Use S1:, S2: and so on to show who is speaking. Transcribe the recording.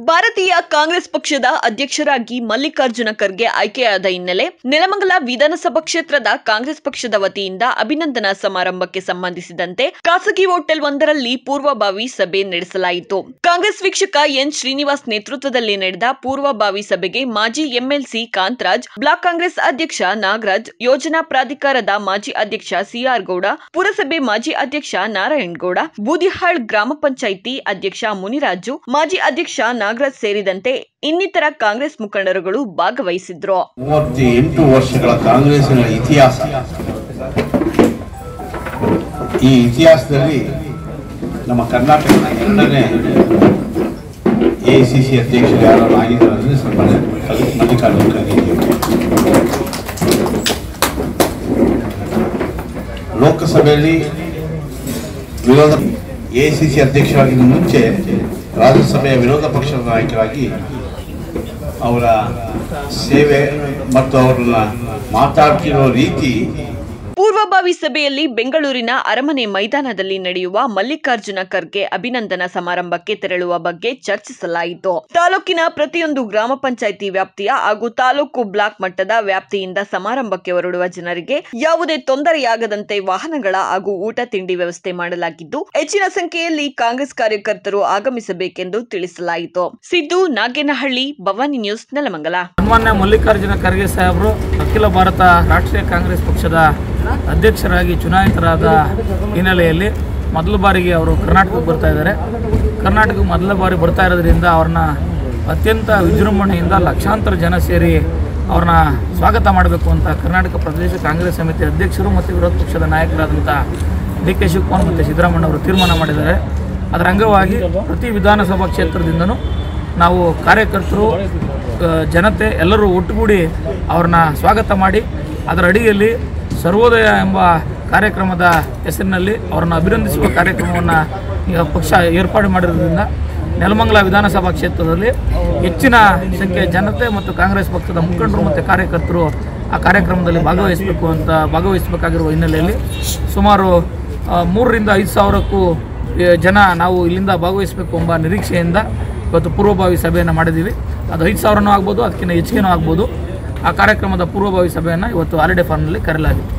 S1: ಭಾರತೀಯ ಕಾಂಗ್ರೆಸ್ ಪಕ್ಷದ ಅಧ್ಯಕ್ಷರಾಗಿ ಮಲ್ಲಿಕಾರ್ಜುನ ಖರ್ಗೆ ಆಯ್ಕೆಯಾದ ಹಿನ್ನೆಲೆ ನೆಲಮಂಗಲ ವಿಧಾನಸಭಾ ಕ್ಷೇತ್ರದ ಕಾಂಗ್ರೆಸ್ ಪಕ್ಷದ ವತಿಯಿಂದ ಅಭಿನಂದನಾ ಸಮಾರಂಭಕ್ಕೆ ಸಂಬಂಧಿಸಿದಂತೆ ಖಾಸಗಿ ಹೋಟೆಲ್ ಒಂದರಲ್ಲಿ ಪೂರ್ವಭಾವಿ ಸಭೆ ನಡೆಸಲಾಯಿತು ಕಾಂಗ್ರೆಸ್ ವೀಕ್ಷಕ ಎನ್ ಶ್ರೀನಿವಾಸ್ ನೇತೃತ್ವದಲ್ಲಿ ನಡೆದ ಪೂರ್ವಭಾವಿ ಸಭೆಗೆ ಮಾಜಿ ಎಂಎಲ್ಸಿ ಕಾಂತರಾಜ್ ಬ್ಲಾಕ್ ಕಾಂಗ್ರೆಸ್ ಅಧ್ಯಕ್ಷ ನಾಗರಾಜ್ ಯೋಜನಾ ಪ್ರಾಧಿಕಾರದ ಮಾಜಿ ಅಧ್ಯಕ್ಷ ಸಿಆರ್ ಗೌಡ ಪುರಸಭೆ ಮಾಜಿ ಅಧ್ಯಕ್ಷ ನಾರಾಯಣಗೌಡ ಬೂದಿಹಾಳ್ ಗ್ರಾಮ ಪಂಚಾಯಿತಿ ಅಧ್ಯಕ್ಷ ಮುನಿರಾಜು ಮಾಜಿ ಅಧ್ಯಕ್ಷ ನಾಗರಾಜ್ ಸೇರಿದಂತೆ ಇನ್ನಿತರ ಕಾಂಗ್ರೆಸ್ ಮುಖಂಡರುಗಳು ಭಾಗವಹಿಸಿದ್ರು
S2: ಮೂವತ್ತೆಂಟು ವರ್ಷಗಳ ಕಾಂಗ್ರೆಸ್ಸಿನ ಇತಿಹಾಸ ಈ ಇತಿಹಾಸದಲ್ಲಿ ನಮ್ಮ ಕರ್ನಾಟಕದ ಎರಡನೇ ಎ ಸಿ ಸಿ ಅಧ್ಯಕ್ಷರು ಯಾರು ಆಗಿದ್ದಾರೆ ಅಂದರೆ ಸನ್ಮಾನ್ಯ ಮಲ್ಲಿಕಾರ್ಜುನ ಖರ್ಗೆ ಅವರು. ಲೋಕಸಭೆಯಲ್ಲಿ ವಿರೋಧ ಎ ಸಿ ಸಿ ಅಧ್ಯಕ್ಷರಾಗಿದ್ದ ಮುಂಚೆ ರಾಜ್ಯಸಭೆಯ ವಿರೋಧ ಪಕ್ಷದ ನಾಯಕರಾಗಿ ಅವರ ಸೇವೆ ಮತ್ತು ಅವರನ್ನ ಮಾತಾಡ್ತಿರೋ ರೀತಿ
S1: ಪೂರ್ವಭಾವಿ ಸಭೆಯಲ್ಲಿ ಬೆಂಗಳೂರಿನ ಅರಮನೆ ಮೈದಾನದಲ್ಲಿ ನಡೆಯುವ ಮಲ್ಲಿಕಾರ್ಜುನ ಖರ್ಗೆ ಅಭಿನಂದನಾ ಸಮಾರಂಭಕ್ಕೆ ತೆರಳುವ ಬಗ್ಗೆ ಚರ್ಚಿಸಲಾಯಿತು ತಾಲೂಕಿನ ಪ್ರತಿಯೊಂದು ಗ್ರಾಮ ಪಂಚಾಯಿತಿ ವ್ಯಾಪ್ತಿಯ ಹಾಗೂ ತಾಲೂಕು ಬ್ಲಾಕ್ ಮಟ್ಟದ ವ್ಯಾಪ್ತಿಯಿಂದ ಸಮಾರಂಭಕ್ಕೆ ಹೊರಡುವ ಜನರಿಗೆ ಯಾವುದೇ ತೊಂದರೆಯಾಗದಂತೆ ವಾಹನಗಳ ಹಾಗೂ ಊಟ ತಿಂಡಿ ವ್ಯವಸ್ಥೆ ಮಾಡಲಾಗಿದ್ದು ಹೆಚ್ಚಿನ ಸಂಖ್ಯೆಯಲ್ಲಿ ಕಾಂಗ್ರೆಸ್ ಕಾರ್ಯಕರ್ತರು ಆಗಮಿಸಬೇಕೆಂದು ತಿಳಿಸಲಾಯಿತು ಸಿದ್ದು ನಾಗೇನಹಳ್ಳಿ ಭವಾನಿ ನ್ಯೂಸ್ ನೆಲಮಂಗಲ
S3: ಸನ್ಮಾನ್ಯ ಮಲ್ಲಿಕಾರ್ಜುನ ಖರ್ಗೆ ಸಾಹೇಬರು ಅಖಿಲ ಭಾರತ ರಾಷ್ಟ್ರೀಯ ಕಾಂಗ್ರೆಸ್ ಪಕ್ಷದ ಅಧ್ಯಕ್ಷರಾಗಿ ಚುನಾಯಿತರಾದ ಹಿನ್ನೆಲೆಯಲ್ಲಿ ಮೊದಲ ಬಾರಿಗೆ ಅವರು ಕರ್ನಾಟಕಕ್ಕೆ ಬರ್ತಾ ಇದ್ದಾರೆ ಕರ್ನಾಟಕಕ್ಕೆ ಮೊದಲ ಬಾರಿ ಬರ್ತಾ ಇರೋದ್ರಿಂದ ಅವ್ರನ್ನ ಅತ್ಯಂತ ವಿಜೃಂಭಣೆಯಿಂದ ಲಕ್ಷಾಂತರ ಜನ ಸೇರಿ ಅವ್ರನ್ನ ಸ್ವಾಗತ ಮಾಡಬೇಕು ಅಂತ ಕರ್ನಾಟಕ ಪ್ರದೇಶ ಕಾಂಗ್ರೆಸ್ ಸಮಿತಿ ಅಧ್ಯಕ್ಷರು ಮತ್ತು ವಿರೋಧ ಪಕ್ಷದ ನಾಯಕರಾದಂಥ ಡಿ ಕೆ ಶಿವಕುಮಾರ್ ಮತ್ತು ಸಿದ್ದರಾಮಯ್ಯ ಅವರು ತೀರ್ಮಾನ ಮಾಡಿದ್ದಾರೆ ಅದರ ಅಂಗವಾಗಿ ಪ್ರತಿ ವಿಧಾನಸಭಾ ಕ್ಷೇತ್ರದಿಂದನೂ ನಾವು ಕಾರ್ಯಕರ್ತರು ಆ, ಜನತೆ ಎಲ್ಲರೂ ಒಟ್ಟುಗೂಡಿ ಅವ್ರನ್ನ ಸ್ವಾಗತ ಮಾಡಿ ಅದರ ಅಡಿಯಲ್ಲಿ ಸರ್ವೋದಯ ಎಂಬ ಕಾರ್ಯಕ್ರಮದ ಹೆಸರಿನಲ್ಲಿ ಅವರನ್ನು ಅಭಿನಂದಿಸುವ ಕಾರ್ಯಕ್ರಮವನ್ನು ಈಗ ಪಕ್ಷ ಏರ್ಪಾಡು ಮಾಡಿರೋದ್ರಿಂದ ನೆಲಮಂಗಲ ವಿಧಾನಸಭಾ ಕ್ಷೇತ್ರದಲ್ಲಿ ಹೆಚ್ಚಿನ ಸಂಖ್ಯೆಯ ಜನತೆ ಮತ್ತು ಕಾಂಗ್ರೆಸ್ ಪಕ್ಷದ ಮುಖಂಡರು ಮತ್ತು ಕಾರ್ಯಕರ್ತರು ಆ ಕಾರ್ಯಕ್ರಮದಲ್ಲಿ ಭಾಗವಹಿಸಬೇಕು ಅಂತ ಭಾಗವಹಿಸಬೇಕಾಗಿರುವ ಹಿನ್ನೆಲೆಯಲ್ಲಿ ಸುಮಾರು ಆ, ಮೂರರಿಂದ ಐದು ಸಾವಿರಕ್ಕೂ ಆ, ಜನ ನಾವು ಇಲ್ಲಿಂದ ಭಾಗವಹಿಸಬೇಕು ಎಂಬ ನಿರೀಕ್ಷೆಯಿಂದ ಇವತ್ತು ಪೂರ್ವಭಾವಿ ಸಭೆಯನ್ನು ಮಾಡಿದ್ದೀವಿ ಅದು ಐದು ಸಾವಿರನೂ ಆಗ್ಬೋದು ಅದಕ್ಕಿಂತ ಹೆಚ್ಚಿಗೆನೂ ಆಗ್ಬೋದು ಆ ಕಾರ್ಯಕ್ರಮದ ಪೂರ್ವಭಾವಿ ಸಭೆಯನ್ನು ಇವತ್ತು ಆರ್ ಡಿ ಫಾರ್ಮ್ನಲ್ಲಿ ಕರೆಯಲಾಗಿತ್ತು